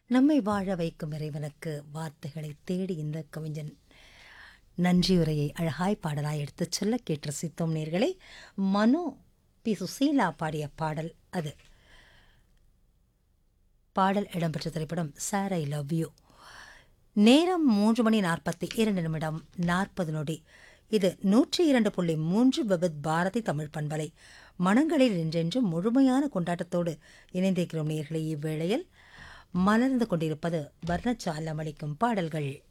நம்மை வாழ வைக்கும் இறைவனுக்கு வார்த்தைகளை தேடி இந்த கவிஞன் நன்றியுரையை அழகாய் பாடலாய் எடுத்துச் சொல்ல கேட்டு ரசித்தோம் நேர்களே மனோ பி சுசீலா பாடிய பாடல் அது பாடல் இடம்பெற்ற திரைப்படம் சார் ஐ லவ் யூ நேரம் மூன்று மணி நாற்பத்தி இரண்டு நிமிடம் நாற்பது நொடி இது நூற்றி இரண்டு புள்ளி மூன்று விபத் பாரதி தமிழ் பண்பலை மனங்களில் என்றென்றும் முழுமையான கொண்டாட்டத்தோடு இணைந்திருக்கிறோம் நேர்களை இவ்வேளையில் மலர்ந்து கொண்டிருப்பது வர்ணச்சாலம் அளிக்கும் பாடல்கள்